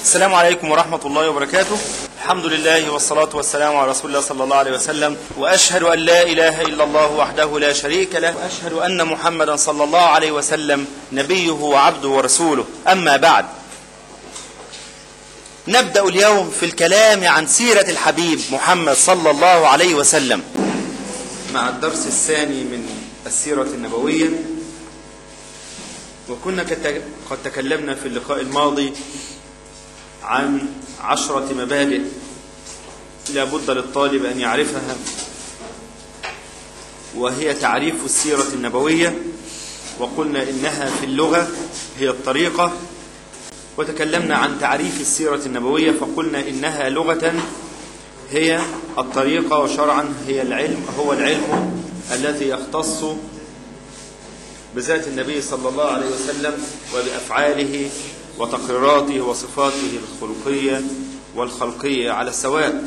السلام عليكم ورحمة الله وبركاته الحمد لله والصلاة والسلام على رسول الله صلى الله عليه وسلم وأشهد أن لا إله إلا الله وحده لا شريك له وأشهد أن محمدا صلى الله عليه وسلم نبيه وعبده ورسوله أما بعد نبدأ اليوم في الكلام عن سيرة الحبيب محمد صلى الله عليه وسلم مع الدرس الثاني من السيرة النبوية وكنا كت- قد تكلمنا في اللقاء الماضي عن عشرة مبادئ لا بد للطالب أن يعرفها وهي تعريف السيرة النبوية وقلنا إنها في اللغة هي الطريقة وتكلمنا عن تعريف السيرة النبوية فقلنا إنها لغة هي الطريقة وشرعا هي العلم هو العلم الذي يختص بذات النبي صلى الله عليه وسلم وبأفعاله وتقريراته وصفاته الخلقية والخلقية على السواء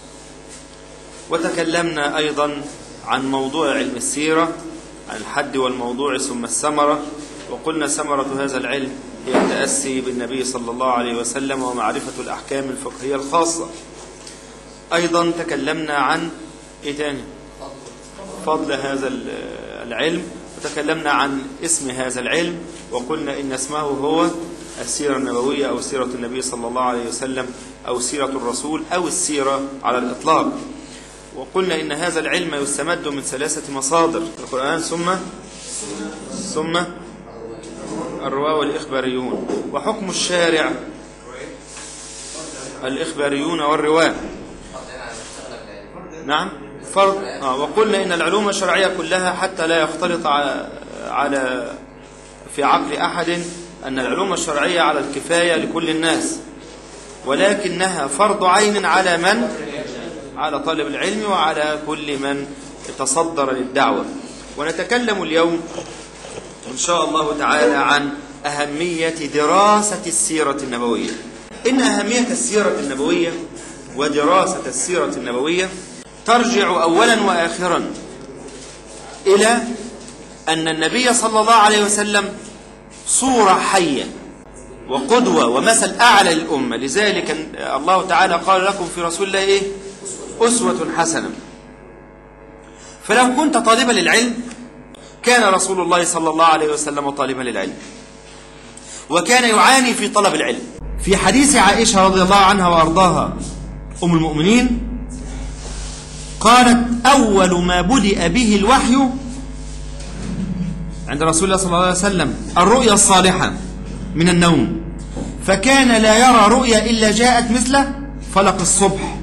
وتكلمنا أيضا عن موضوع علم السيرة عن الحد والموضوع ثم الثمرة وقلنا ثمرة هذا العلم هي التأسي بالنبي صلى الله عليه وسلم ومعرفة الأحكام الفقهية الخاصة أيضا تكلمنا عن إيه تاني فضل هذا ال- العلم وتكلمنا عن اسم هذا العلم وقلنا إن اسمه هو السيرة النبوية أو سيرة النبي صلى الله عليه وسلم أو سيرة الرسول أو السيرة على الإطلاق وقلنا إن هذا العلم يستمد من ثلاثة مصادر القرآن ثم ثم الرواة والإخباريون وحكم الشارع الإخباريون والرواة نعم فرض آه وقلنا إن العلوم الشرعية كلها حتى لا يختلط على, على في عقل أحد أن العلوم الشرعية على الكفاية لكل الناس ولكنها فرض عين على من على طالب العلم وعلى كل من تصدر للدعوة ونتكلم اليوم إن شاء الله تعالى عن أهمية دراسة السيرة النبوية إن أهمية السيرة النبوية ودراسة السيرة النبوية ترجع أولا وآخرا إلى أن النبي صلى الله عليه وسلم صورة حية وقدوة ومثل أعلى للأمة لذلك الله تعالى قال لكم في رسول الله إيه أسوة حسنة فلو كنت طالبا للعلم كان رسول الله صلى الله عليه وسلم طالبا للعلم وكان يعاني في طلب العلم في حديث عائشة رضي الله عنها وأرضاها أم المؤمنين قالت أول ما بدأ به الوحي عند رسول الله صلى الله عليه وسلم الرؤيا الصالحة من النوم فكان لا يرى رؤيا إلا جاءت مثل فلق الصبح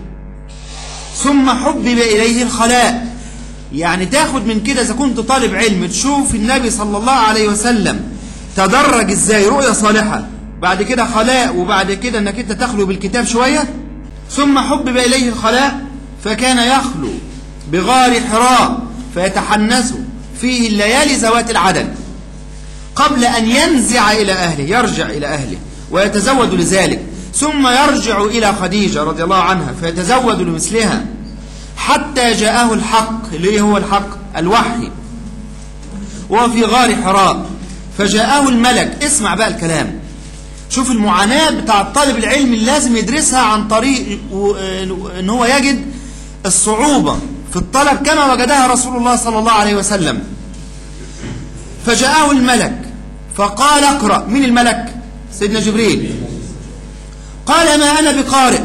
ثم حبب إليه الخلاء يعني تاخد من كده إذا كنت طالب علم تشوف النبي صلى الله عليه وسلم تدرج إزاي رؤيا صالحة بعد كده خلاء وبعد كده أنك أنت تخلو بالكتاب شوية ثم حبب إليه الخلاء فكان يخلو بغار حراء فيتحنس فيه الليالي ذوات العدد قبل أن ينزع إلى أهله يرجع إلى أهله ويتزود لذلك ثم يرجع إلى خديجة رضي الله عنها فيتزود لمثلها حتى جاءه الحق اللي هو الحق الوحي وهو في غار حراء فجاءه الملك اسمع بقى الكلام شوف المعاناة بتاع الطالب العلم اللي لازم يدرسها عن طريق و- ان هو يجد الصعوبة في الطلب كما وجدها رسول الله صلى الله عليه وسلم فجاءه الملك فقال اقرأ من الملك سيدنا جبريل قال ما أنا بقارئ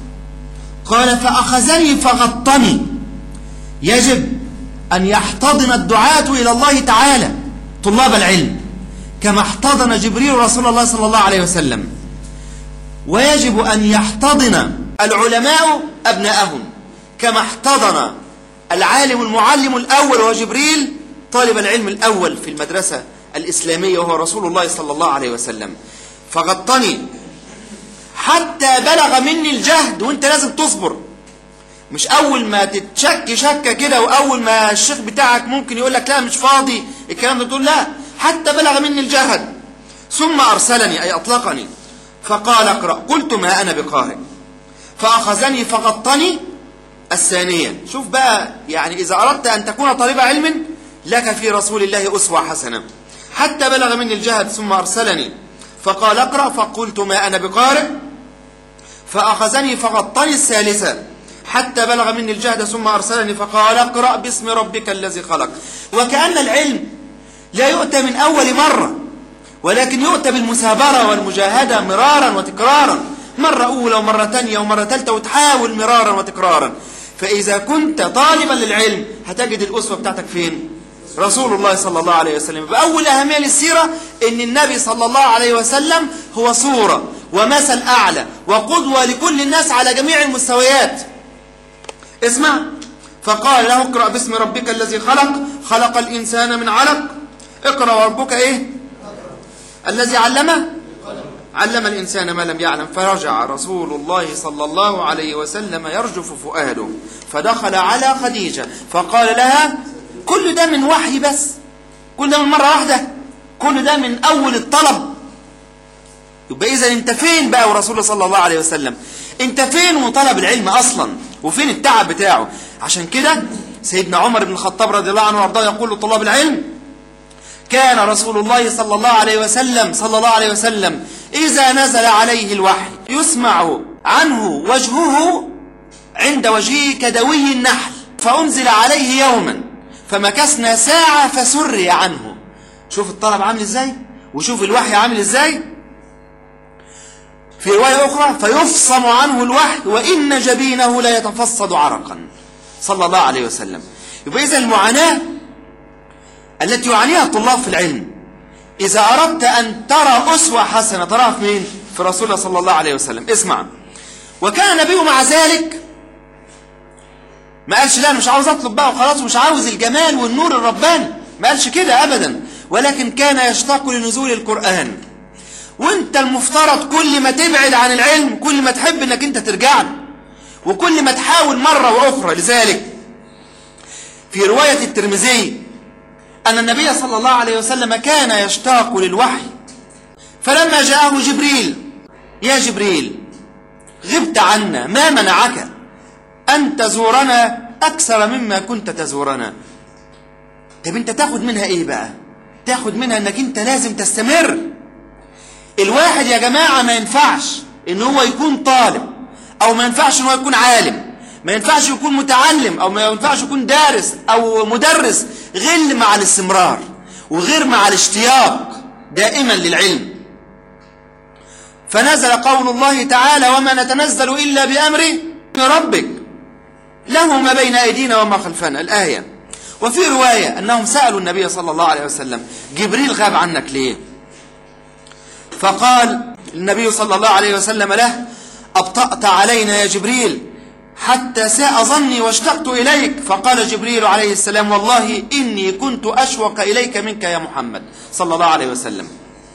قال فأخذني فغطني يجب أن يحتضن الدعاة إلى الله تعالى طلاب العلم كما احتضن جبريل رسول الله صلى الله عليه وسلم ويجب أن يحتضن العلماء أبناءهم كما احتضن العالم المعلم الأول وهو جبريل طالب العلم الأول في المدرسة الإسلامية وهو رسول الله صلى الله عليه وسلم فغطني حتى بلغ مني الجهد وانت لازم تصبر مش اول ما تتشك شكه كده واول ما الشيخ بتاعك ممكن يقول لك لا مش فاضي الكلام ده تقول لا حتى بلغ مني الجهد ثم ارسلني اي اطلقني فقال اقرا قلت ما انا بقارئ فاخذني فغطني الثانيه شوف بقى يعني اذا اردت ان تكون طالب علم لك في رسول الله اسوه حسنه حتى بلغ مني الجهد ثم ارسلني فقال اقرا فقلت ما انا بقارئ فأخذني فغطني الثالثة حتى بلغ مني الجهد ثم أرسلني فقال اقرأ باسم ربك الذي خلق وكأن العلم لا يؤتى من أول مرة ولكن يؤتى بالمثابرة والمجاهدة مرارا وتكرارا مرة أولى ومرة ثانية ومرة ثالثة وتحاول مرارا وتكرارا فإذا كنت طالبا للعلم هتجد الأسوة بتاعتك فين رسول الله صلى الله عليه وسلم بأول أهمية للسيرة أن النبي صلى الله عليه وسلم هو صورة ومثل أعلى وقدوة لكل الناس على جميع المستويات اسمع فقال له اقرأ باسم ربك الذي خلق خلق الإنسان من علق اقرأ ربك ايه الذي علمه علم الإنسان ما لم يعلم فرجع رسول الله صلى الله عليه وسلم يرجف فؤاده فدخل على خديجة فقال لها كل ده من وحي بس كل ده من مرة واحدة كل ده من أول الطلب يبقى إذا أنت فين بقى ورسول صلى الله عليه وسلم أنت فين وطلب العلم أصلا وفين التعب بتاعه عشان كده سيدنا عمر بن الخطاب رضي الله عنه وارضاه يقول لطلاب العلم كان رسول الله صلى الله عليه وسلم صلى الله عليه وسلم إذا نزل عليه الوحي يسمع عنه وجهه عند وجهه كدوي النحل فأنزل عليه يوما فمكثنا ساعة فسري عنه شوف الطلب عامل ازاي وشوف الوحي عامل ازاي في رواية أخرى فيفصم عنه الوحي وإن جبينه لا يتفصد عرقا صلى الله عليه وسلم يبقى إذا المعاناة التي يعانيها الطلاب في العلم إذا أردت أن ترى أسوة حسنة تراها في مين؟ في رسول الله صلى الله عليه وسلم اسمع وكان النبي مع ذلك ما قالش لا أنا مش عاوز أطلب بقى وخلاص مش عاوز الجمال والنور الرباني ما قالش كده أبدا ولكن كان يشتاق لنزول القرآن وانت المفترض كل ما تبعد عن العلم كل ما تحب انك انت ترجع له وكل ما تحاول مرة وأخرى لذلك في رواية الترمذي أن النبي صلى الله عليه وسلم كان يشتاق للوحي فلما جاءه جبريل يا جبريل غبت عنا ما منعك أن تزورنا أكثر مما كنت تزورنا طب أنت تاخد منها إيه بقى تاخد منها أنك أنت لازم تستمر الواحد يا جماعة ما ينفعش ان هو يكون طالب او ما ينفعش ان هو يكون عالم ما ينفعش يكون متعلم او ما ينفعش يكون دارس او مدرس غير مع الاستمرار وغير مع الاشتياق دائما للعلم فنزل قول الله تعالى وما نتنزل إلا بأمر ربك له ما بين أيدينا وما خلفنا الآية وفي رواية أنهم سألوا النبي صلى الله عليه وسلم جبريل غاب عنك ليه فقال النبي صلى الله عليه وسلم له أبطأت علينا يا جبريل حتى ساء ظني واشتقت إليك فقال جبريل عليه السلام والله إني كنت أشوق إليك منك يا محمد صلى الله عليه وسلم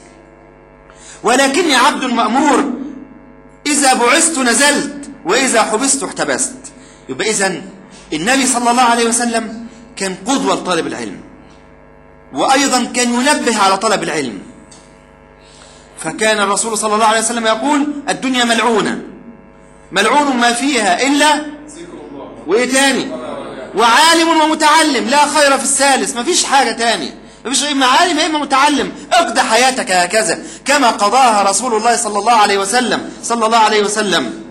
ولكني عبد مأمور إذا بعثت نزلت وإذا حبست احتبست يبقى إذن النبي صلى الله عليه وسلم كان قدوة لطالب العلم وأيضا كان ينبه على طلب العلم فكان الرسول صلى الله عليه وسلم يقول الدنيا ملعونة ملعون ما فيها إلا وإيه تاني وعالم ومتعلم لا خير في الثالث ما فيش حاجة تاني ما فيش إما عالم إما متعلم اقضى حياتك هكذا كما قضاها رسول الله صلى الله عليه وسلم صلى الله عليه وسلم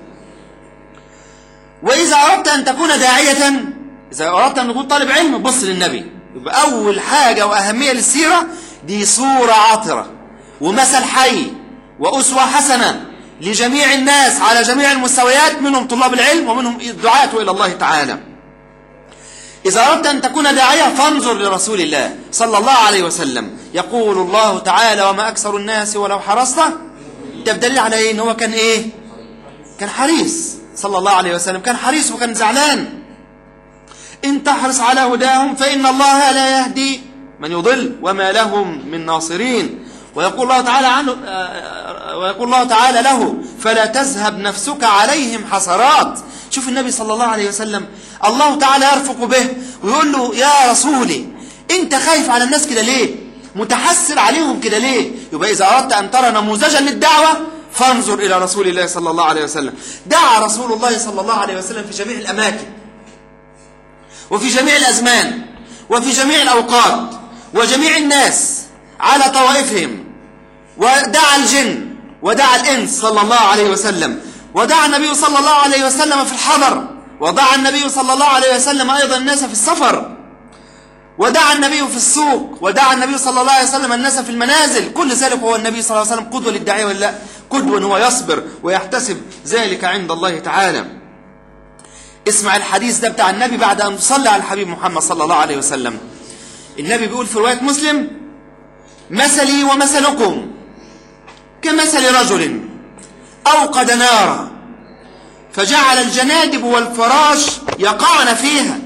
وإذا أردت أن تكون داعية إذا أردت أن تكون طالب علم بص للنبي يبقى أول حاجة وأهمية للسيرة دي صورة عطرة ومثل حي وأسوة حسنة لجميع الناس على جميع المستويات منهم طلاب العلم ومنهم الدعاة إلى الله تعالى إذا أردت أن تكون داعية فانظر لرسول الله صلى الله عليه وسلم يقول الله تعالى وما أكثر الناس ولو حرصت ده بدليل على إيه إن هو كان إيه كان حريص صلى الله عليه وسلم كان حريص وكان زعلان إن تحرص على هداهم فإن الله لا يهدي من يضل وما لهم من ناصرين ويقول الله تعالى عنه ويقول الله تعالى له فلا تذهب نفسك عليهم حسرات شوف النبي صلى الله عليه وسلم الله تعالى يرفق به ويقول له يا رسولي انت خايف على الناس كده ليه متحسر عليهم كده ليه يبقى إذا أردت أن ترى نموذجا للدعوة فانظر إلى رسول الله صلى الله عليه وسلم دعا رسول الله صلى الله عليه وسلم في جميع الأماكن وفي جميع الأزمان وفي جميع الأوقات وجميع الناس على طوائفهم ودعا الجن ودعا الإنس صلى الله عليه وسلم ودعا النبي صلى الله عليه وسلم في الحضر ودعا النبي صلى الله عليه وسلم أيضا الناس في السفر ودعا النبي في السوق ودعا النبي صلى الله عليه وسلم الناس في المنازل كل ذلك هو النبي صلى الله عليه وسلم قدوة للداعية ولا لا قدوة هو يصبر ويحتسب ذلك عند الله تعالى اسمع الحديث ده بتاع النبي بعد أن تصلي على الحبيب محمد صلى الله عليه وسلم النبي بيقول في رواية مسلم مثلي ومثلكم كمثل رجل أوقد نارا فجعل الجنادب والفراش يقعن فيها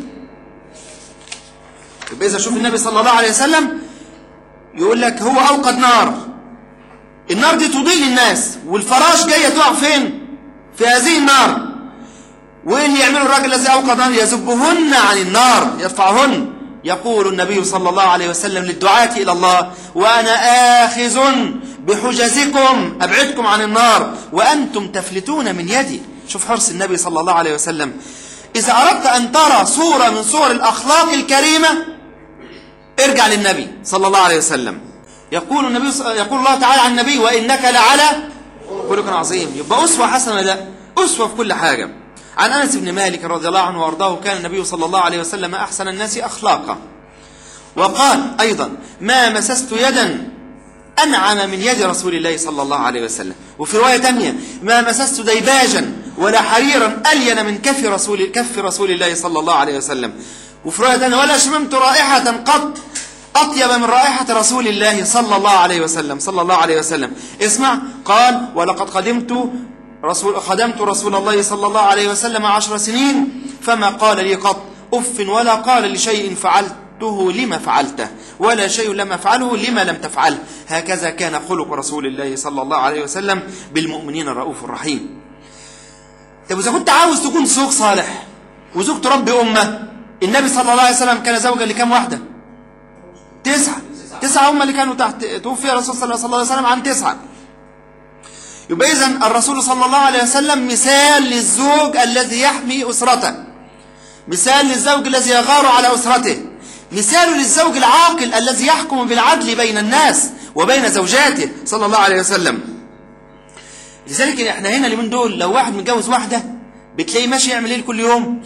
يبقى إذا شوف النبي صلى الله عليه وسلم يقول لك هو أوقد نار النار دي تضيء الناس والفراش جاية تقع فين في هذه النار وإيه اللي يعمله الراجل الذي أوقد نار يذبهن عن النار يرفعهن يقول النبي صلى الله عليه وسلم للدعاة إلى الله وأنا آخذ بحجزكم أبعدكم عن النار وأنتم تفلتون من يدي شوف حرص النبي صلى الله عليه وسلم إذا أردت أن ترى صورة من صور الأخلاق الكريمة ارجع للنبي صلى الله عليه وسلم يقول النبي يقول الله تعالى عن النبي وإنك لعلى خلق عظيم يبقى أسوة حسنة لا أسوة في كل حاجة عن أنس بن مالك رضي الله عنه وأرضاه كان النبي صلى الله عليه وسلم أحسن الناس أخلاقا وقال أيضا ما مسست يدا أنعم من يد رسول الله صلى الله عليه وسلم وفي رواية تانية ما مسست ديباجا ولا حريرا ألين من كف رسول, كف رسول الله صلى الله عليه وسلم وفي رواية تانية ولا شممت رائحة قط أطيب من رائحة رسول الله صلى الله عليه وسلم صلى الله عليه وسلم اسمع قال ولقد قدمت رسول خدمت رسول الله صلى الله عليه وسلم عشر سنين فما قال لي قط أف ولا قال لشيء فعلته لما فعلته ولا شيء لم أفعله لما لم تفعله هكذا كان خلق رسول الله صلى الله عليه وسلم بالمؤمنين الرؤوف الرحيم طب إذا كنت عاوز تكون زوج صالح وزوج تربي أمة النبي صلى الله عليه وسلم كان زوجا لكم واحدة تسعة تسعة هم اللي كانوا تحت توفي الرسول صلى الله عليه وسلم عن تسعة يبقى إذن الرسول صلى الله عليه وسلم مثال للزوج الذي يحمي أسرته مثال للزوج الذي يغار على أسرته مثال للزوج العاقل الذي يحكم بالعدل بين الناس وبين زوجاته صلى الله عليه وسلم لذلك احنا هنا اليومين دول لو واحد متجوز واحدة بتلاقيه ماشي يعمل ايه كل يوم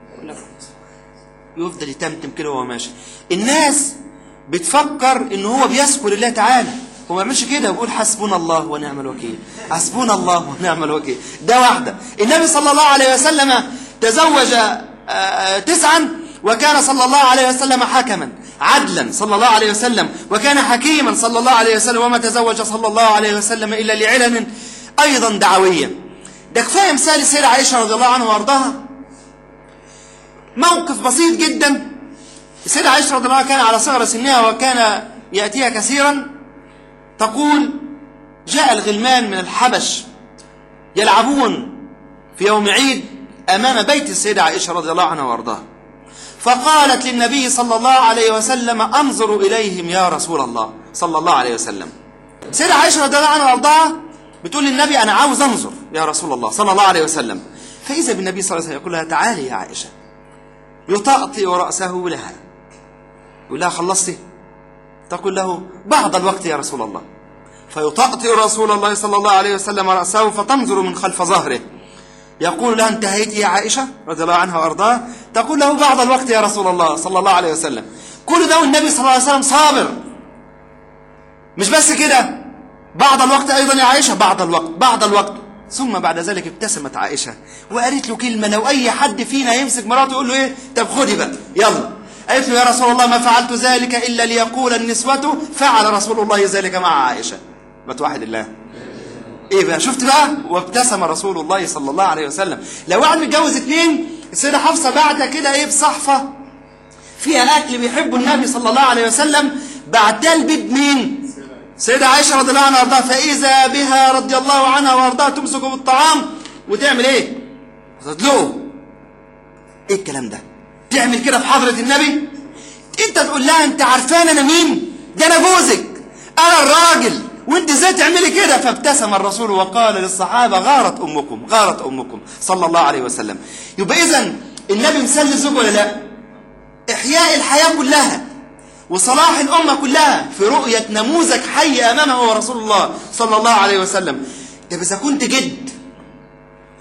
يفضل يتمتم كده وهو ماشي الناس بتفكر ان هو بيذكر الله تعالى هو ما يعملش كده ويقول حسبنا الله ونعم الوكيل حسبنا الله ونعم الوكيل ده واحدة النبي صلى الله عليه وسلم تزوج تسعا وكان صلى الله عليه وسلم حكما عدلا صلى الله عليه وسلم وكان حكيما صلى الله عليه وسلم وما تزوج صلى الله عليه وسلم إلا لعلم أيضا دعوية ده كفاية مثال السيدة عائشة رضي الله عنها وارضاها موقف بسيط جدا السيدة عائشة رضي الله عنها كان على صغر سنها وكان يأتيها كثيرا تقول جاء الغلمان من الحبش يلعبون في يوم عيد أمام بيت السيدة عائشة رضي الله عنها وارضاها فقالت للنبي صلى الله عليه وسلم انظروا إليهم يا رسول الله صلى الله عليه وسلم سيدة عائشة رضي الله عنها وارضاها بتقول للنبي أنا عاوز أنظر يا رسول الله صلى الله عليه وسلم فإذا بالنبي صلى الله عليه وسلم يقول لها تعالي يا عائشة يطأطئ رأسه لها يقول لها خلصتي تقول له بعض الوقت يا رسول الله فيطأطئ رسول الله صلى الله عليه وسلم رأسه فتنظر من خلف ظهره يقول لها انتهيت يا عائشة رضي الله عنها وأرضاها تقول له بعض الوقت يا رسول الله صلى الله عليه وسلم كل ده والنبي صلى الله عليه وسلم صابر مش بس كده بعض الوقت أيضا يا عائشة بعض الوقت بعض الوقت ثم بعد ذلك ابتسمت عائشة وقالت له كلمة لو أي حد فينا يمسك مراته يقول له إيه طب خدي بقى يلا قالت له يا رسول الله ما فعلت ذلك إلا ليقول النسوة فعل رسول الله ذلك مع عائشة ما توحد الله ايه بقى شفت بقى وابتسم رسول الله صلى الله عليه وسلم لو واحد متجوز اتنين السيدة حفصة بعتها كده ايه بصحفة فيها اكل بيحبه النبي صلى الله عليه وسلم بعتها البيت مين سيدة عائشة رضي الله عنها وارضاها فإذا بها رضي الله عنها وارضاها تمسك بالطعام وتعمل ايه تدلقه ايه الكلام ده تعمل كده في حضرة النبي انت تقول لها انت عارفان انا مين ده انا جوزك انا الراجل وانت ازاي تعملي كده فابتسم الرسول وقال للصحابة غارت امكم غارت امكم صلى الله عليه وسلم يبقى اذا النبي مثال للزوج ولا لا احياء الحياة كلها وصلاح الامة كلها في رؤية نموذج حي امامه هو رسول الله صلى الله عليه وسلم طب اذا كنت جد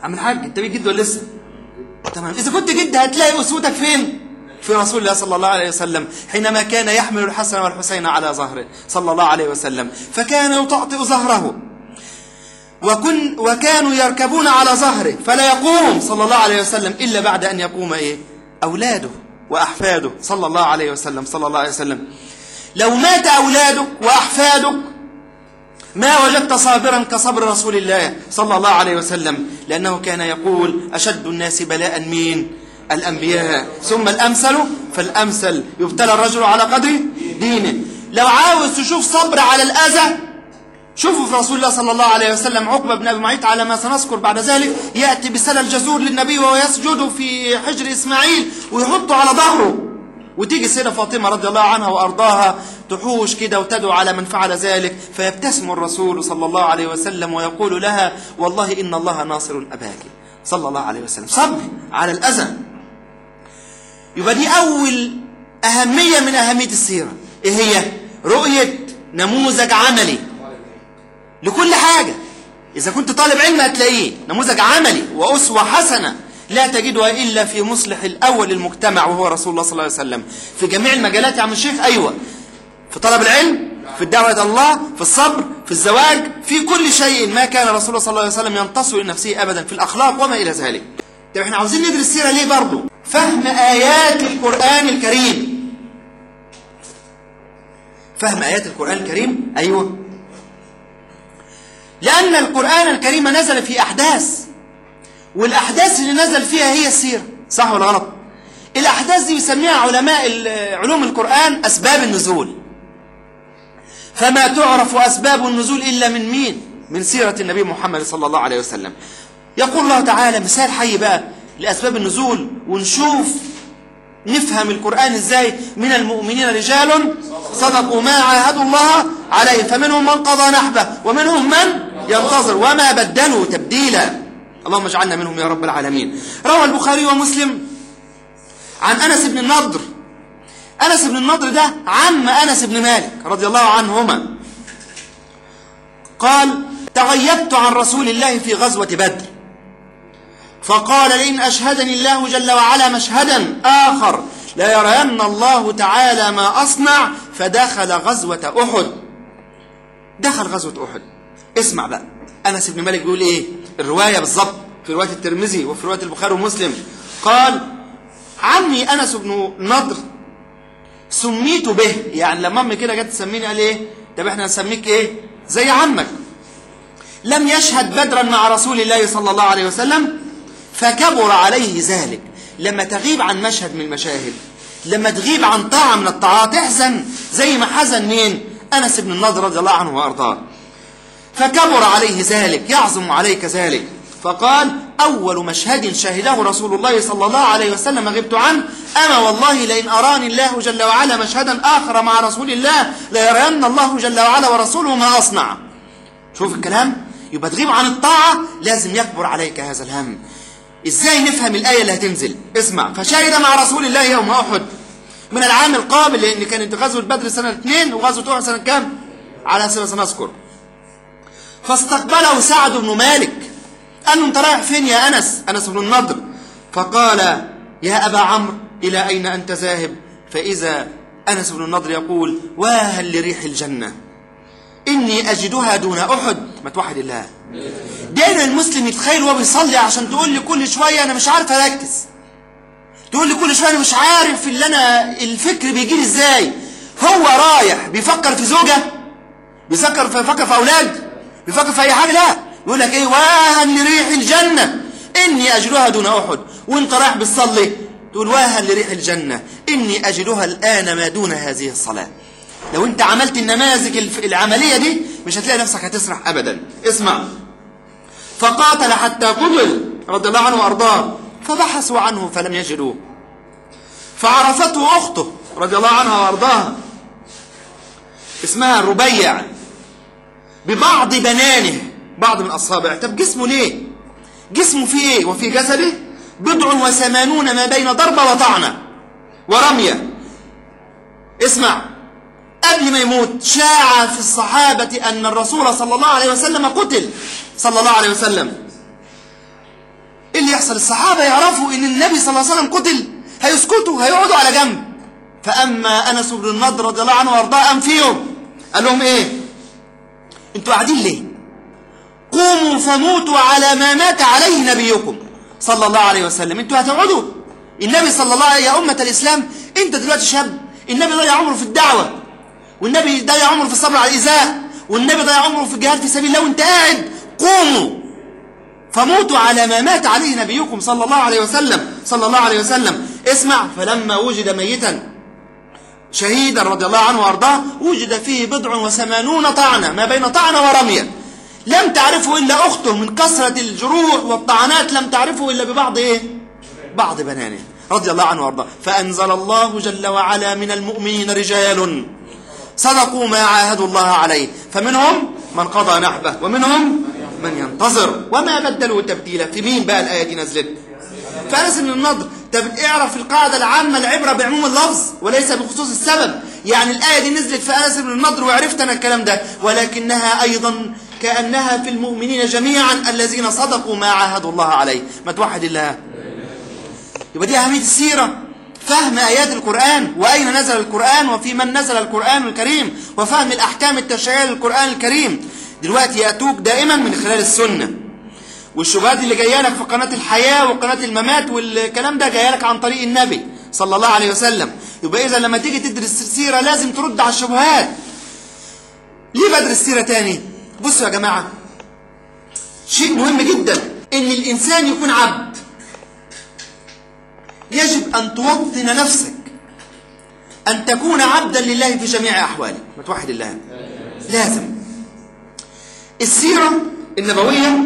عم الحاج انت بيك جد ولا لسه تمام اذا كنت جد هتلاقي اسوتك فين في رسول الله صلى الله عليه وسلم حينما كان يحمل الحسن والحسين على ظهره صلى الله عليه وسلم فكان يطأطئ ظهره وكن وكانوا يركبون على ظهره فلا يقوم صلى الله عليه وسلم إلا بعد أن يقوم إيه أولاده وأحفاده صلى الله عليه وسلم صلى الله عليه وسلم لو مات أولادك وأحفادك ما وجدت صابرا كصبر رسول الله صلى الله عليه وسلم لأنه كان يقول أشد الناس بلاء مين الأنبياء ثم الأمثل فالأمثل يبتلى الرجل على قدر دينه لو عاوز تشوف صبر على الأذى شوفوا في رسول الله صلى الله عليه وسلم عقبة بن أبي معيط على ما سنذكر بعد ذلك يأتي بسلة الجزور للنبي وهو يسجد في حجر إسماعيل ويحطه على ظهره وتيجي السيدة فاطمة رضي الله عنها وأرضاها تحوش كده وتدعو على من فعل ذلك فيبتسم الرسول صلى الله عليه وسلم ويقول لها والله إن الله ناصر أباك صلى الله عليه وسلم صبر على الأذى يبقى دي أول أهمية من أهمية السيرة إيه هي رؤية نموذج عملي لكل حاجة إذا كنت طالب علم هتلاقيه نموذج عملي وأسوة حسنة لا تجدها إلا في مصلح الأول للمجتمع وهو رسول الله صلى الله عليه وسلم في جميع المجالات يا عم الشيخ أيوة في طلب العلم في الدعوة إلى الله في الصبر في الزواج في كل شيء ما كان رسول الله صلى الله عليه وسلم ينتصر لنفسه أبدا في الأخلاق وما إلى ذلك طب احنا عاوزين ندرس السيرة ليه برضه فهم آيات القرآن الكريم فهم آيات القرآن الكريم أيوة لأن القرآن الكريم نزل في أحداث والأحداث اللي نزل فيها هي السيرة صح ولا غلط الأحداث دي بيسميها علماء علوم القرآن أسباب النزول فما تعرف أسباب النزول إلا من مين من سيرة النبي محمد صلى الله عليه وسلم يقول الله تعالى مثال حي بقى لأسباب النزول ونشوف نفهم القرآن ازاي من المؤمنين رجال صدقوا ما عاهدوا الله عليه فمنهم من قضى نحبه ومنهم من ينتظر وما بدلوا تبديلا اللهم اجعلنا منهم يا رب العالمين روى البخاري ومسلم عن أنس بن النضر أنس بن النضر ده عم أنس بن مالك رضي الله عنهما قال تغيبت عن رسول الله في غزوة بدر فقال لئن أشهدني الله جل وعلا مشهدا آخر لا يرين الله تعالى ما أصنع فدخل غزوة أحد دخل غزوة أحد اسمع بقى أنس بن مالك بيقول إيه الرواية بالضبط في رواية الترمذي وفي رواية البخاري ومسلم قال عمي أنس بن نضر سميت به يعني لما أمي كده جت تسميني قال إيه طب إحنا نسميك إيه زي عمك لم يشهد بدرا مع رسول الله صلى الله عليه وسلم فكبر عليه ذلك لما تغيب عن مشهد من المشاهد لما تغيب عن طاعة من الطاعات احزن زي ما حزن مين أنس بن النضر رضي الله عنه وأرضاه فكبر عليه ذلك يعظم عليك ذلك فقال أول مشهد شهده رسول الله صلى الله عليه وسلم غبت عنه أما والله لئن أراني الله جل وعلا مشهدا آخر مع رسول الله ليرين الله جل وعلا ورسوله ما أصنع شوف الكلام يبقى تغيب عن الطاعة لازم يكبر عليك هذا الهم ازاي نفهم الآية اللي هتنزل اسمع فشهد مع رسول الله يوم أحد من العام القابل لأن كانت غزوة بدر سنة 2 وغزوة أحد سنة كام على سنة سنذكر فاستقبله سعد بن مالك قال له انت رايح فين يا أنس أنس بن النضر فقال يا أبا عمرو إلى أين أنت ذاهب فإذا أنس بن النضر يقول واهل لريح الجنة إني أجدها دون أحد ما توحد الله دايما المسلم يتخيل وهو بيصلي عشان تقول لي كل شوية أنا مش عارف أركز تقول لي كل شوية أنا مش عارف اللي أنا الفكر بيجي لي إزاي هو رايح بيفكر في زوجة بيفكر في بيفكر في أولاد بيفكر في أي حاجة لا يقول لك إيه واهن لريح الجنة إني أجدها دون أحد وأنت رايح بتصلي تقول واهن لريح الجنة إني أجدها الآن ما دون هذه الصلاة لو أنت عملت النماذج العملية دي مش هتلاقي نفسك هتسرح أبدا اسمع فقاتل حتى قتل رضي الله عنه وأرضاه فبحثوا عنه فلم يجدوه فعرفته أخته رضي الله عنها وأرضاها اسمها الربيع ببعض بنانه بعض من أصابع طب جسمه ليه جسمه فيه ايه وفي جسده بضع وثمانون ما بين ضربة وطعنة ورمية اسمع قبل ما يموت شاع في الصحابة أن الرسول صلى الله عليه وسلم قتل صلى الله عليه وسلم ايه اللي يحصل الصحابة يعرفوا ان النبي صلى الله عليه وسلم قتل هيسكتوا هيقعدوا على جنب فأما أنس بن النضر رضي الله عنه وارضاه قام فيهم قال لهم ايه انتوا قاعدين ليه قوموا فموتوا على ما مات عليه نبيكم صلى الله عليه وسلم انتوا هتقعدوا النبي صلى الله عليه يا أمة الإسلام انت دلوقتي شاب النبي ضيع عمره في الدعوة والنبي ضيع عمره في الصبر على الإزاء والنبي ضيع عمره في الجهاد في سبيل الله وانت قاعد قوموا فموتوا على ما مات عليه نبيكم صلى الله عليه وسلم صلى الله عليه وسلم اسمع فلما وجد ميتا شهيدا رضي الله عنه وارضاه وجد فيه بضع وثمانون طعنة ما بين طعنة ورمية لم تعرفه إلا أخته من كثرة الجروح والطعنات لم تعرفه إلا ببعض إيه بعض بنانه رضي الله عنه وارضاه فأنزل الله جل وعلا من المؤمنين رجال صدقوا ما عاهدوا الله عليه فمنهم من قضى نحبه ومنهم من ينتظر وما بدلوا تبديلا في مين بقى الآية دي نزلت فأنس بن النضر طب اعرف القاعدة العامة العبرة بعموم اللفظ وليس بخصوص السبب يعني الآية دي نزلت في أنس بن النضر وعرفت أنا الكلام ده ولكنها أيضا كأنها في المؤمنين جميعا الذين صدقوا ما عاهدوا الله عليه ما توحد الله يبقى دي أهمية السيرة فهم آيات القرآن وأين نزل القرآن وفي من نزل القرآن الكريم وفهم الأحكام التشريعية للقرآن الكريم دلوقتي يأتوك دائما من خلال السنة والشبهات اللي جايه لك في قناة الحياة وقناة الممات والكلام ده جايه لك عن طريق النبي صلى الله عليه وسلم يبقى إذا لما تيجي تدرس السيرة لازم ترد على الشبهات ليه بدرس السيرة تاني بصوا يا جماعة شيء مهم جدا ان الإنسان يكون عبد يجب أن توطن نفسك أن تكون عبدا لله في جميع أحوالك ما توحد الله لازم السيرة النبوية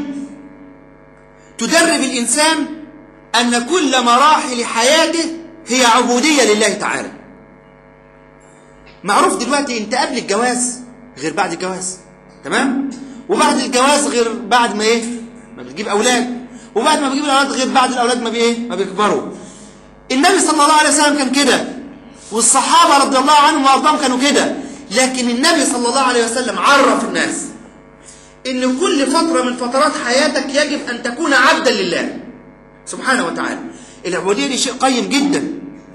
تدرب الإنسان أن كل مراحل حياته هي عبودية لله تعالى معروف دلوقتي انت قبل الجواز غير بعد الجواز تمام وبعد الجواز غير بعد ما ايه ما بتجيب اولاد وبعد ما بتجيب الاولاد غير بعد الاولاد ما بايه ما بيكبروا النبي صلى الله عليه وسلم كان كده والصحابه رضي الله عنهم وارضاهم كانوا كده لكن النبي صلى الله عليه وسلم عرف الناس ان كل فتره من فترات حياتك يجب ان تكون عبدا لله سبحانه وتعالى العبوديه دي شيء قيم جدا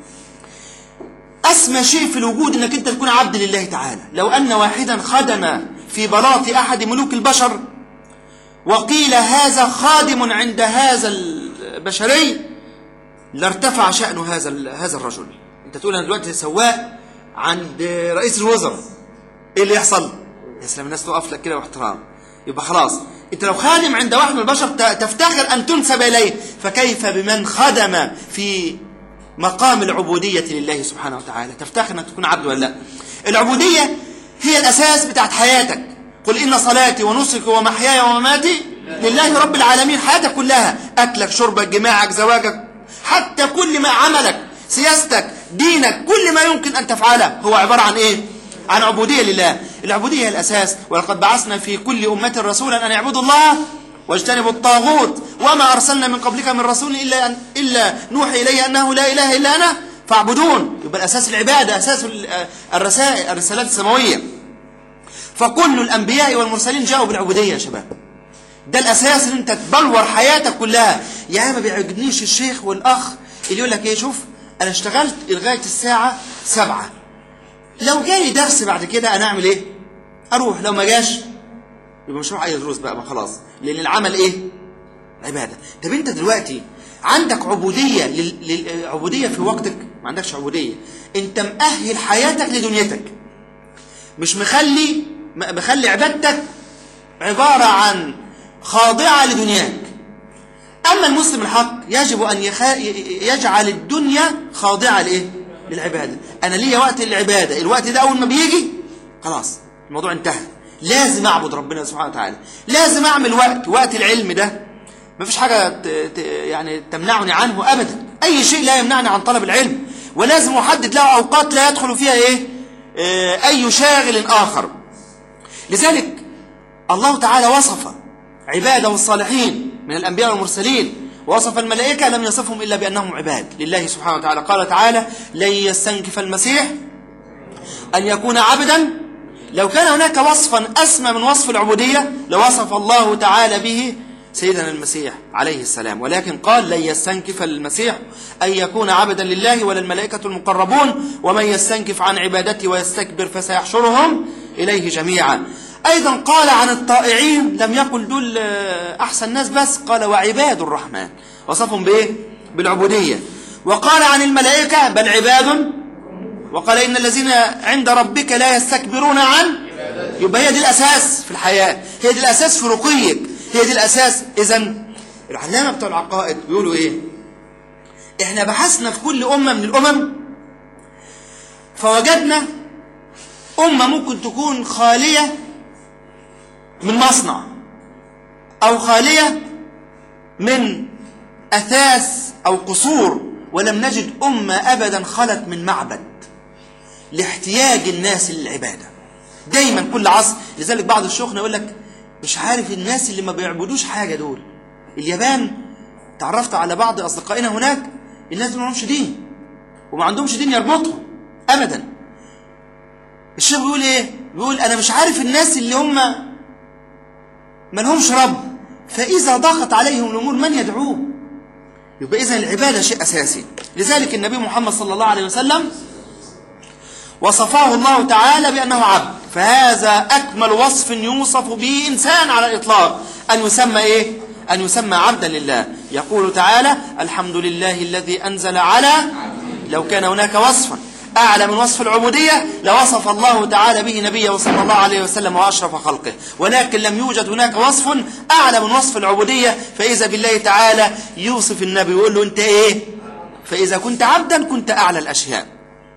أسمى شيء في الوجود أنك أنت تكون عبد لله تعالى لو أن واحدا خدم في بلاط أحد ملوك البشر وقيل هذا خادم عند هذا البشري لارتفع شأن هذا هذا الرجل أنت تقول أنا دلوقتي سواق عند رئيس الوزراء إيه اللي يحصل؟ يا سلام الناس تقف لك كده باحترام يبقى خلاص أنت لو خادم عند واحد من البشر تفتخر أن تنسب إليه فكيف بمن خدم في مقام العبودية لله سبحانه وتعالى تفتخر أنك تكون عبد ولا لا العبودية هي الأساس بتاعت حياتك قل إن صلاتي ونسكي ومحياي ومماتي لله رب العالمين حياتك كلها أكلك شربك جماعك زواجك حتى كل ما عملك سياستك دينك كل ما يمكن أن تفعله هو عبارة عن إيه عن عبودية لله العبودية هي الأساس ولقد بعثنا في كل أمة رسولا أن يعبدوا الله واجتنبوا الطاغوت وما أرسلنا من قبلك من رسول إلا, أن إلا نوحي إليه أنه لا إله إلا أنا فاعبدون يبقى الأساس العبادة أساس الرسائل الرسالات السماوية فكل الأنبياء والمرسلين جاءوا بالعبودية يا شباب ده الأساس ان أنت تبلور حياتك كلها يا ما بيعجبنيش الشيخ والأخ اللي يقول لك إيه شوف أنا اشتغلت لغاية الساعة سبعة لو جالي درس بعد كده أنا أعمل إيه أروح لو ما جاش يبقى مش هروح اي دروس بقى ما خلاص لان العمل ايه عباده طب انت دلوقتي عندك عبوديه لل... لل... عبوديه في وقتك ما عندكش عبوديه انت مؤهل حياتك لدنيتك مش مخلي مخلي عبادتك عباره عن خاضعه لدنياك اما المسلم الحق يجب ان يخ... يجعل الدنيا خاضعه لايه للعباده انا ليا وقت للعباده الوقت ده اول ما بيجي خلاص الموضوع انتهى لازم اعبد ربنا سبحانه وتعالى لازم اعمل وقت وقت العلم ده ما فيش حاجة ت... ت... يعني تمنعني عنه ابدا اي شيء لا يمنعني عن طلب العلم ولازم احدد له اوقات لا يدخل فيها ايه اه اي شاغل اخر لذلك الله تعالى وصف عباده الصالحين من الانبياء والمرسلين وصف الملائكة لم يصفهم إلا بأنهم عباد لله سبحانه وتعالى قال تعالى لن يستنكف المسيح أن يكون عبدا لو كان هناك وصفا أسمى من وصف العبودية لوصف الله تعالى به سيدنا المسيح عليه السلام ولكن قال لن يستنكف المسيح أن يكون عبدا لله ولا الملائكة المقربون ومن يستنكف عن عبادتي ويستكبر فسيحشرهم إليه جميعا أيضا قال عن الطائعين لم يقل دول أحسن ناس بس قال وعباد الرحمن وصفهم بإيه؟ بالعبودية وقال عن الملائكة بل عباد وقال إن الذين عند ربك لا يستكبرون عن يبقى هي دي الأساس في الحياة هي دي الأساس في رقيك هي دي الأساس إذا العلامة بتوع العقائد بيقولوا إيه إحنا بحثنا في كل أمة من الأمم فوجدنا أمة ممكن تكون خالية من مصنع أو خالية من أثاث أو قصور ولم نجد أمة أبدا خلت من معبد لاحتياج الناس للعبادة دايما كل عصر لذلك بعض الشيوخنا يقول لك مش عارف الناس اللي ما بيعبدوش حاجة دول اليابان تعرفت على بعض أصدقائنا هناك الناس ما لهمش دين وما عندهمش دين يربطهم أبدا الشيخ بيقول إيه بيقول أنا مش عارف الناس اللي هم ما لهمش رب فإذا ضاقت عليهم الأمور من يدعوه يبقى إذا العبادة شيء أساسي لذلك النبي محمد صلى الله عليه وسلم وصفاه الله تعالى بأنه عبد فهذا أكمل وصف يوصف به إنسان على الإطلاق أن يسمى إيه؟ أن يسمى عبدا لله يقول تعالى الحمد لله الذي أنزل على لو كان هناك وصفا أعلى من وصف العبودية لوصف الله تعالى به نبيه صلى الله عليه وسلم وأشرف خلقه ولكن لم يوجد هناك وصف أعلى من وصف العبودية فإذا بالله تعالى يوصف النبي ويقول له أنت إيه فإذا كنت عبدا كنت أعلى الأشياء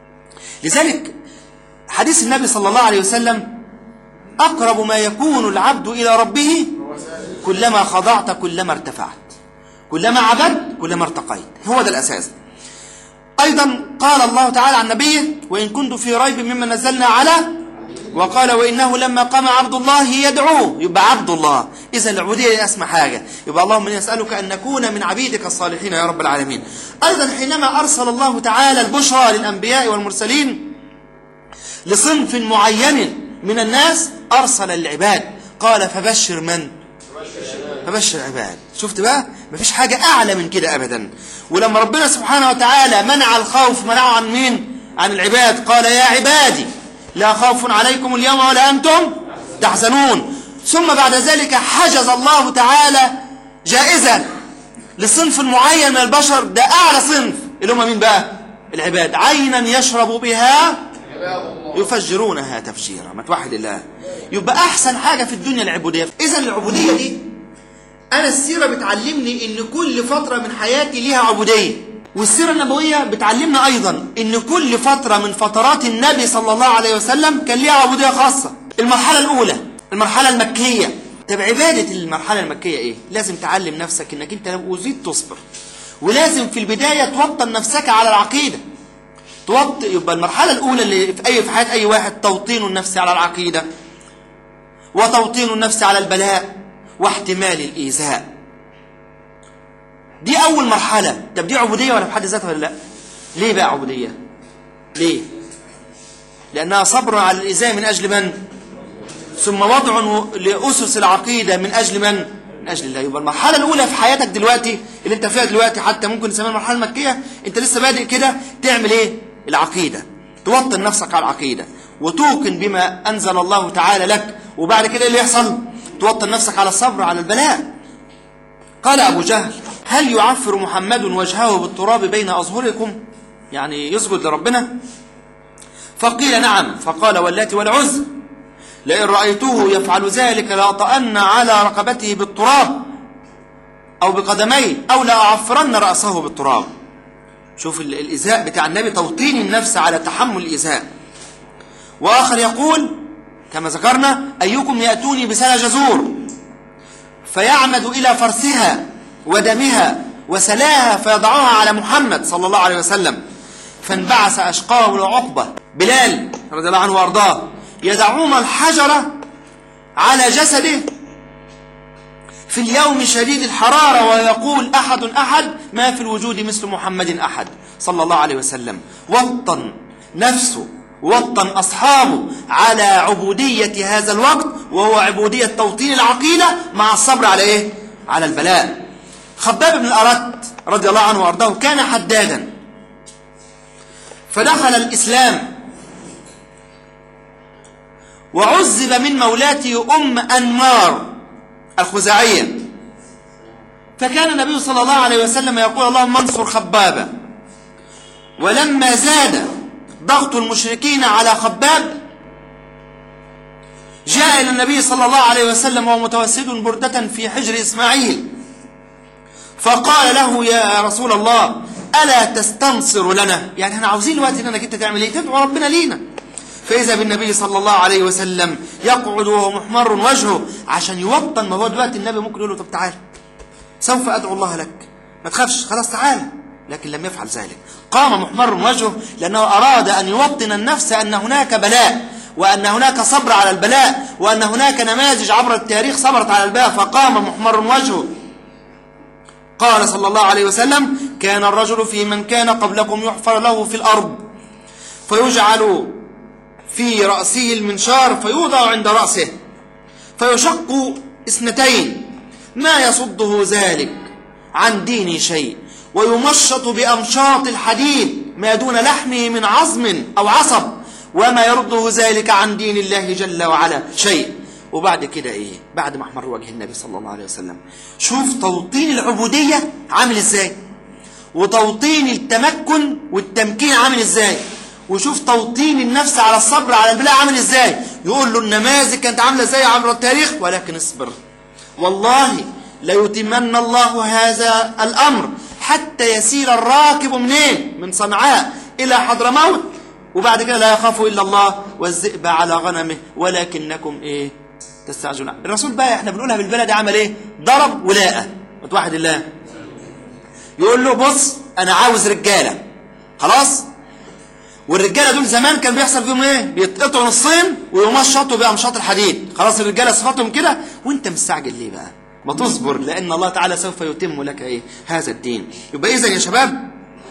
لذلك حديث النبي صلى الله عليه وسلم أقرب ما يكون العبد إلى ربه كلما خضعت كلما ارتفعت كلما عبدت كلما ارتقيت هو ده الأساس أيضا قال الله تعالى عن نبيه وإن كنت في ريب مما نزلنا على وقال وإنه لما قام عبد الله يدعوه يبقى عبد الله إذا العبودية أسمى حاجة يبقى اللهم إني أسألك أن نكون من عبيدك الصالحين يا رب العالمين أيضا حينما أرسل الله تعالى البشرى للأنبياء والمرسلين لصنف معين من الناس أرسل العباد قال فبشر من فبشر عباد شفت بقى مفيش حاجة أعلى من كده أبدا ولما ربنا سبحانه وتعالى منع الخوف منعه عن مين عن العباد قال يا عبادي لا خوف عليكم اليوم ولا أنتم تحزنون ثم بعد ذلك حجز الله تعالى جائزة لصنف معين من البشر ده أعلى صنف اللي هم مين بقى العباد عينا يشرب بها يفجرونها تفجيرا ما توحد الله يبقى أحسن حاجة في الدنيا العبودية إذا العبودية دي أنا السيرة بتعلمني إن كل فترة من حياتي ليها عبودية والسيرة النبوية بتعلمنا أيضا إن كل فترة من فترات النبي صلى الله عليه وسلم كان ليها عبودية خاصة المرحلة الأولى المرحلة المكية طب عبادة المرحلة المكية إيه؟ لازم تعلم نفسك إنك أنت لو أزيد تصبر ولازم في البداية توطن نفسك على العقيدة توط يبقى المرحلة الأولى اللي في أي في حياة أي واحد توطين النفس على العقيدة وتوطين النفس على البلاء واحتمال الإيذاء دي أول مرحلة طب دي عبودية ولا بحد ذاتها ولا لا ليه بقى عبودية ليه لأنها صبر على الإيذاء من أجل من ثم وضع لأسس العقيدة من أجل من من أجل الله يبقى المرحلة الأولى في حياتك دلوقتي اللي أنت فيها دلوقتي حتى ممكن تسميها المرحلة المكية أنت لسه بادئ كده تعمل إيه العقيدة توطن نفسك على العقيدة وتوقن بما أنزل الله تعالى لك وبعد كده إيه اللي يحصل توطن نفسك على الصبر على البلاء قال أبو جهل هل يعفر محمد وجهه بالتراب بين أظهركم يعني يسجد لربنا فقيل نعم فقال واللاتي والعز لئن رأيته يفعل ذلك لأطأن على رقبته بالتراب أو بقدميه أو لأعفرن رأسه بالتراب شوف الإزاء بتاع النبي توطين النفس على تحمل الإزاء وآخر يقول كما ذكرنا أيكم يأتوني بسنة جزور فيعمد إلى فرسها ودمها وسلاها فيضعها على محمد صلى الله عليه وسلم فانبعث أشقاه العقبة بلال رضي الله عنه وأرضاه يدعون الحجرة على جسده في اليوم شديد الحرارة ويقول أحد أحد ما في الوجود مثل محمد أحد صلى الله عليه وسلم وطن نفسه وطن أصحابه على عبودية هذا الوقت وهو عبودية توطين العقيدة مع الصبر على إيه؟ على البلاء خباب بن الأرت رضي الله عنه وأرضاه كان حدادا فدخل الإسلام وعذب من مولاته أم أنمار الخزاعية فكان النبي صلى الله عليه وسلم يقول اللهم انصر خبابا ولما زاد ضغط المشركين على خباب جاء إلى النبي صلى الله عليه وسلم وهو متوسد بردة في حجر إسماعيل فقال له يا رسول الله ألا تستنصر لنا يعني احنا عاوزين الوقت انك انت تعمل ايه تدعو ربنا لينا فإذا بالنبي صلى الله عليه وسلم يقعد وهو محمر وجهه عشان يوطن ما هو دلوقتي النبي ممكن يقول له طب تعال سوف أدعو الله لك ما تخافش خلاص تعال لكن لم يفعل ذلك قام محمر وجهه لأنه أراد أن يوطن النفس أن هناك بلاء وأن هناك صبر على البلاء وأن هناك نماذج عبر التاريخ صبرت على البلاء فقام محمر وجهه قال صلى الله عليه وسلم كان الرجل في من كان قبلكم يحفر له في الأرض فيجعل في رأسه المنشار فيوضع عند رأسه فيشق اثنتين ما يصده ذلك عن دين شيء ويمشط بأمشاط الحديد ما دون لحمه من عظم أو عصب وما يرده ذلك عن دين الله جل وعلا شيء وبعد كده ايه بعد ما احمر وجه النبي صلى الله عليه وسلم شوف توطين العبودية عامل ازاي وتوطين التمكن والتمكين عامل ازاي وشوف توطين النفس على الصبر على البلاء عامل ازاي يقول له النماذج كانت عامله ازاي عبر التاريخ ولكن اصبر والله ليتمن الله هذا الامر حتى يسير الراكب منين من صنعاء الى حضرموت وبعد كده لا يخاف الا الله والذئب على غنمه ولكنكم ايه تستعجلون الرسول بقى احنا بنقولها بالبلد عمل ايه ضرب ولاء وتوحد الله يقول له بص انا عاوز رجاله خلاص والرجاله دول زمان كان بيحصل فيهم ايه بيتقطعوا نصين ويمشطوا بامشاط الحديد خلاص الرجاله صفاتهم كده وانت مستعجل ليه بقى ما تصبر لان الله تعالى سوف يتم لك ايه هذا الدين يبقى اذا يا شباب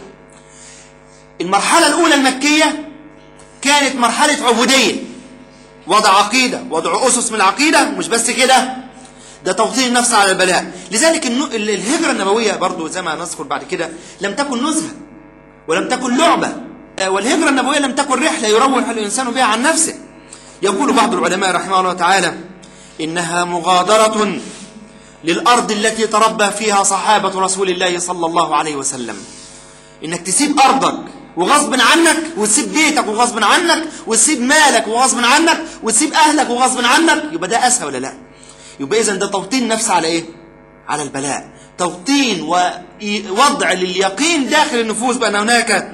المرحله الاولى المكيه كانت مرحله عبوديه وضع عقيده وضع اسس من العقيده مش بس كده ده توطين النفس على البلاء لذلك الهجره النبويه برضو زي ما نذكر بعد كده لم تكن نزهه ولم تكن لعبه والهجرة النبوية لم تكن رحلة يروح الإنسان بها عن نفسه يقول بعض العلماء رحمه الله تعالى إنها مغادرة للأرض التي تربى فيها صحابة رسول الله صلى الله عليه وسلم إنك تسيب أرضك وغصب عنك وتسيب بيتك وغصب عنك وتسيب مالك وغصب عنك وتسيب أهلك وغصب عنك يبقى ده أسهل ولا لا يبقى إذا ده توطين نفس على إيه على البلاء توطين ووضع لليقين داخل النفوس بأن هناك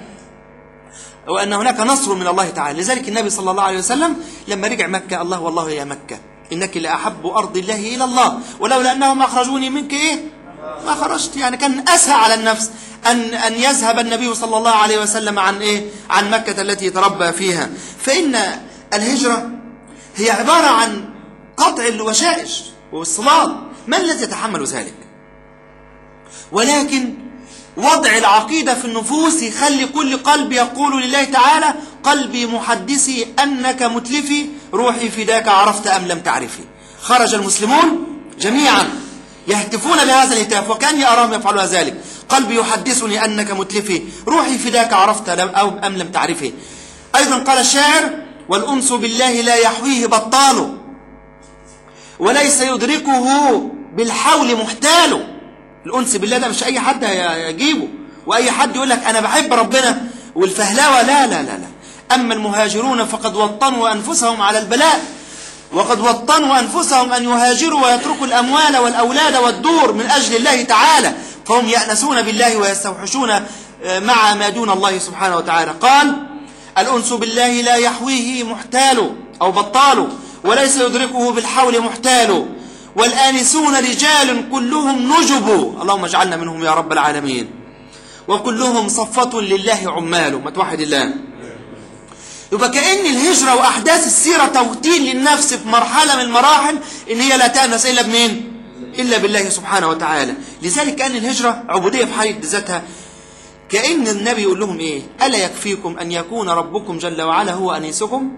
وأن هناك نصر من الله تعالى لذلك النبي صلى الله عليه وسلم لما رجع مكة الله والله يا مكة إنك لأحب أرض الله إلى الله ولولا أنهم أخرجوني منك إيه ما خرجت يعني كان أسهى على النفس أن, أن يذهب النبي صلى الله عليه وسلم عن إيه عن مكة التي تربى فيها فإن الهجرة هي عبارة عن قطع الوشائج والصلات من الذي يتحمل ذلك ولكن وضع العقيدة في النفوس يخلي كل قلب يقول لله تعالى قلبي محدثي أنك متلفي روحي فداك عرفت أم لم تعرفي خرج المسلمون جميعا يهتفون بهذا الهتاف وكان أراهم يفعلون ذلك قلبي يحدثني أنك متلفي روحي فداك عرفت أو أم لم تعرفي أيضا قال الشاعر والأنس بالله لا يحويه بطال وليس يدركه بالحول محتال الأنس بالله ده مش أي حد يجيبه وأي حد يقول لك أنا بحب ربنا والفهلاوة لا لا لا لا أما المهاجرون فقد وطنوا أنفسهم على البلاء وقد وطنوا أنفسهم أن يهاجروا ويتركوا الأموال والأولاد والدور من أجل الله تعالى فهم يأنسون بالله ويستوحشون مع ما دون الله سبحانه وتعالى قال الأنس بالله لا يحويه محتال أو بطال وليس يدركه بالحول محتال والآنسون رجال كلهم نجب اللهم اجعلنا منهم يا رب العالمين وكلهم صفة لله عمال ما توحد الله يبقى كأن الهجرة وأحداث السيرة توتين للنفس في مرحلة من المراحل إن هي لا تأنس إلا بمين إلا بالله سبحانه وتعالى لذلك كأن الهجرة عبودية في حالة ذاتها كأن النبي يقول لهم إيه ألا يكفيكم أن يكون ربكم جل وعلا هو أنيسكم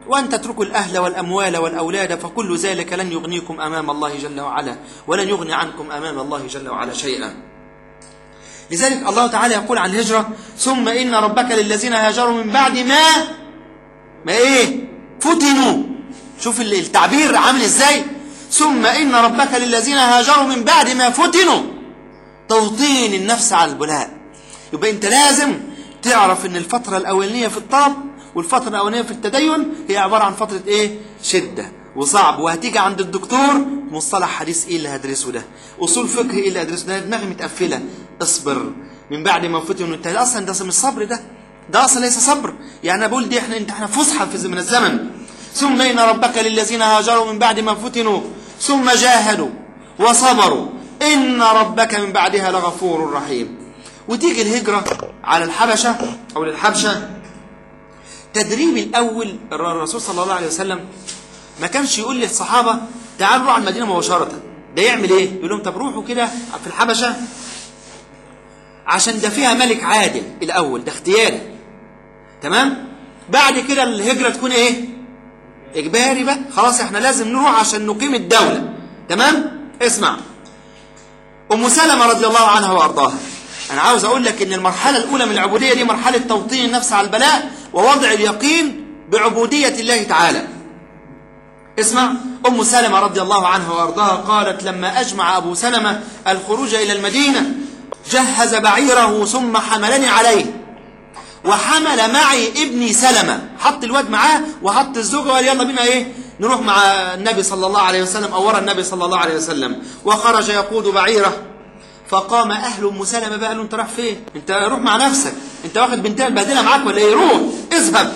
وأن تتركوا الأهل والأموال والأولاد فكل ذلك لن يغنيكم أمام الله جل وعلا ولن يغني عنكم أمام الله جل وعلا شيئا لذلك الله تعالى يقول عن الهجرة ثم إن ربك للذين هاجروا من بعد ما ما إيه فتنوا شوف التعبير عامل إزاي ثم إن ربك للذين هاجروا من بعد ما فتنوا توطين النفس على البلاء يبقى أنت لازم تعرف أن الفترة الأولانية في الطلب والفترة الأولانية في التدين هي عبارة عن فترة إيه شدة وصعب وهتيجي عند الدكتور مصطلح حديث ايه اللي هدرسه ده اصول فقه ايه اللي هدرسه ده دماغي متقفله اصبر من بعد ما فتن انت اصلا ده مش صبر ده ده اصلا ليس صبر يعني انا بقول دي احنا انت احنا فسحه في من الزمن ثم ان ربك للذين هاجروا من بعد ما فتنوا ثم جاهدوا وصبروا ان ربك من بعدها لغفور رحيم وتيجي الهجره على الحبشه او للحبشه تدريب الاول الرسول صلى الله عليه وسلم ما كانش يقول للصحابة تعالوا روحوا على المدينة مباشرة ده يعمل ايه يقول لهم طب روحوا كده في الحبشة عشان ده فيها ملك عادل الأول ده اختياري تمام بعد كده الهجرة تكون ايه إجباري بقى خلاص احنا لازم نروح عشان نقيم الدولة تمام اسمع أم سلمة رضي الله عنها وأرضاها أنا عاوز أقول لك إن المرحلة الأولى من العبودية دي مرحلة توطين النفس على البلاء ووضع اليقين بعبودية الله تعالى اسمع أم سلمة رضي الله عنها وأرضاها قالت لما أجمع أبو سلمة الخروج إلى المدينة جهز بعيره ثم حملني عليه وحمل معي ابني سلمة حط الواد معاه وحط الزوجة وقال يلا بينا ايه نروح مع النبي صلى الله عليه وسلم أو ورا النبي صلى الله عليه وسلم وخرج يقود بعيره فقام أهل أم سلمة بقى قالوا أنت رايح فين أنت روح مع نفسك أنت واخد بنتها البهدلة معاك ولا إيه روح اذهب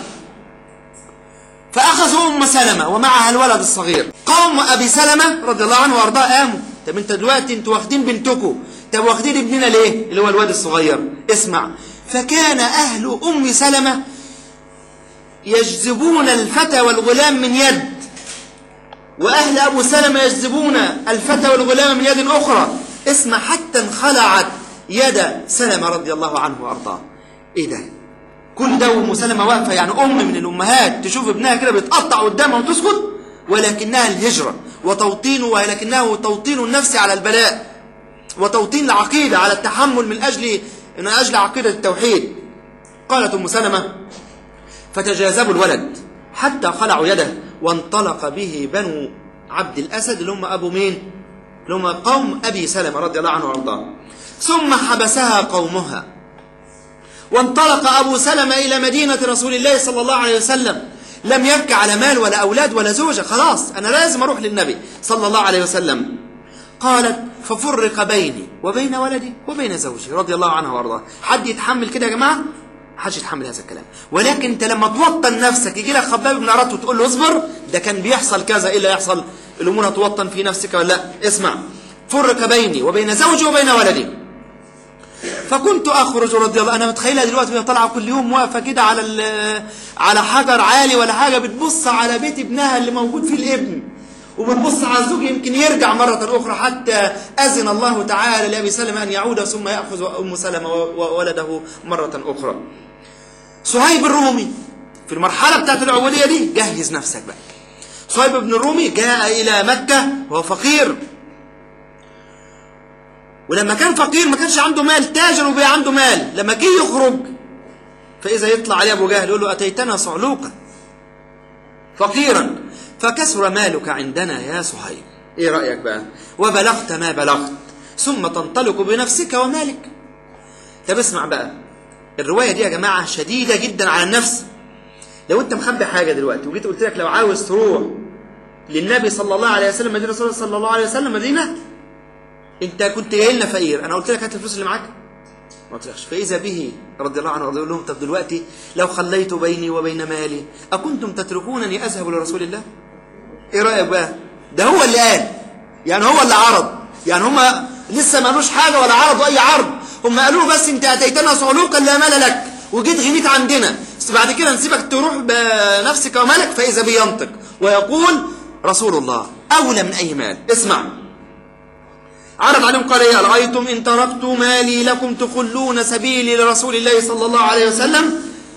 فأخذوا أم سلمة ومعها الولد الصغير قوم أبي سلمة رضي الله عنه وأرضاه قاموا طب أنت دلوقتي أنتوا واخدين بنتكم طب واخدين ابننا ليه اللي هو الواد الصغير اسمع فكان أهل أم سلمة يجذبون الفتى والغلام من يد وأهل أبو سلمة يجذبون الفتى والغلام من يد أخرى اسمع حتى انخلعت يد سلمة رضي الله عنه وأرضاه إيه ده كل ده وام سلمة واقفة يعني أم من الأمهات تشوف ابنها كده بيتقطع قدامها وتسكت ولكنها الهجرة وتوطين ولكنه توطين النفس على البلاء وتوطين العقيدة على التحمل من أجل من أجل عقيدة التوحيد قالت أم سلمة فتجاذبوا الولد حتى خلعوا يده وانطلق به بنو عبد الأسد اللي هم أبو مين اللي هم قوم أبي سلمة رضي الله عنه وارضاه ثم حبسها قومها وانطلق أبو سلمة إلى مدينة رسول الله صلى الله عليه وسلم لم يبكي على مال ولا أولاد ولا زوجة خلاص أنا لازم أروح للنبي صلى الله عليه وسلم قالت ففرق بيني وبين ولدي وبين زوجي رضي الله عنها وارضاه حد يتحمل كده يا جماعة حدش يتحمل هذا الكلام ولكن انت لما توطن نفسك يجي لك خباب بن عرات وتقول له اصبر ده كان بيحصل كذا ايه اللي يحصل الامور هتوطن في نفسك ولا لا اسمع فرق بيني وبين زوجي وبين ولدي فكنت اخرج رضي الله انا متخيلها دلوقتي وهي طالعه كل يوم واقفه كده على على حجر عالي ولا حاجه بتبص على بيت ابنها اللي موجود فيه الابن وبتبص على الزوج يمكن يرجع مرة أخرى حتى أذن الله تعالى لأبي سلمة أن يعود ثم يأخذ أم سلمة وولده مرة أخرى صهيب الرومي في المرحلة بتاعت العبودية دي جهز نفسك بقى صهيب بن الرومي جاء إلى مكة وهو فقير ولما كان فقير ما كانش عنده مال تاجر وبقى عنده مال لما جه يخرج فإذا يطلع عليه أبو جهل يقول له أتيتنا صعلوقا فقيرا فكسر مالك عندنا يا صهيب ايه رأيك بقى وبلغت ما بلغت ثم تنطلق بنفسك ومالك طب اسمع بقى الرواية دي يا جماعة شديدة جدا على النفس لو انت مخبي حاجة دلوقتي وجيت قلت لك لو عاوز تروح للنبي صلى الله عليه وسلم مدينة رسول الله صلى الله عليه وسلم مدينة انت كنت جاي لنا فقير انا قلت لك هات الفلوس اللي معاك ما قلتلكش فاذا به رضي الله عنه يقول لهم طب دلوقتي لو خليت بيني وبين مالي اكنتم تتركونني اذهب لرسول الله ايه رايك بقى ده هو اللي قال يعني هو اللي عرض يعني هم لسه ما قالوش حاجه ولا عرضوا اي عرض هم قالوا له بس انت اتيتنا صعلوقا لا مال لك وجيت غنيت عندنا بس بعد كده نسيبك تروح بنفسك ومالك فاذا بينطق ويقول رسول الله اولى من اي مال اسمع عرض عليهم قال ايه ارايتم ان تركت مالي لكم تخلون سبيلي لرسول الله صلى الله عليه وسلم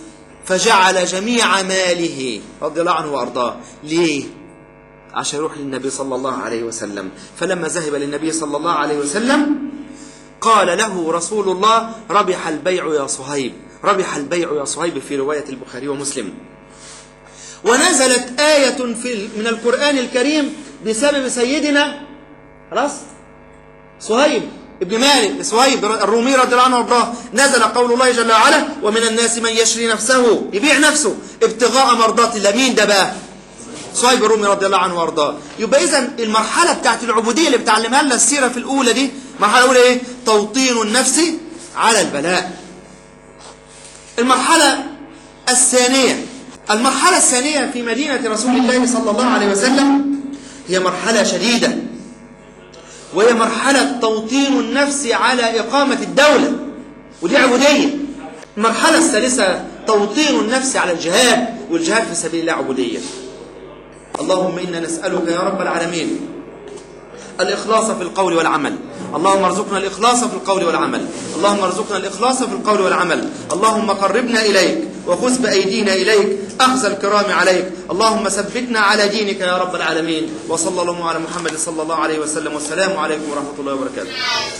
فجعل جميع ماله رضي الله عنه وأرضاه ليه؟ عشان يروح للنبي صلى الله عليه وسلم فلما ذهب للنبي صلى الله عليه وسلم قال له رسول الله ربح البيع يا صهيب ربح البيع يا صهيب في رواية البخاري ومسلم ونزلت آية في من القرآن الكريم بسبب سيدنا خلاص صهيب ابن مالك صهيب الرومي رضي الله عنه وارضاه نزل قول الله جل وعلا ومن الناس من يشري نفسه يبيع نفسه ابتغاء مرضات الله مين ده بقى صهيب الرومي رضي الله عنه وارضاه يبقى اذا المرحله بتاعت العبوديه اللي بتعلمها لنا السيره في الاولى دي المرحله الاولى ايه توطين النفس على البلاء المرحله الثانيه المرحله الثانيه في مدينه رسول الله صلى الله عليه وسلم هي مرحله شديده وهي مرحلة توطين النفس على إقامة الدولة ودي عبودية المرحلة الثالثة توطين النفس على الجهاد والجهاد في سبيل الله عبودية اللهم إنا نسألك يا رب العالمين الإخلاص في القول والعمل اللهم ارزقنا الإخلاص في القول والعمل اللهم ارزقنا الإخلاص في القول والعمل اللهم قربنا إليك وخذ بأيدينا إليك أخذ الكرام عليك اللهم ثبتنا على دينك يا رب العالمين وصلى الله على محمد صلى الله عليه وسلم والسلام عليكم ورحمة الله وبركاته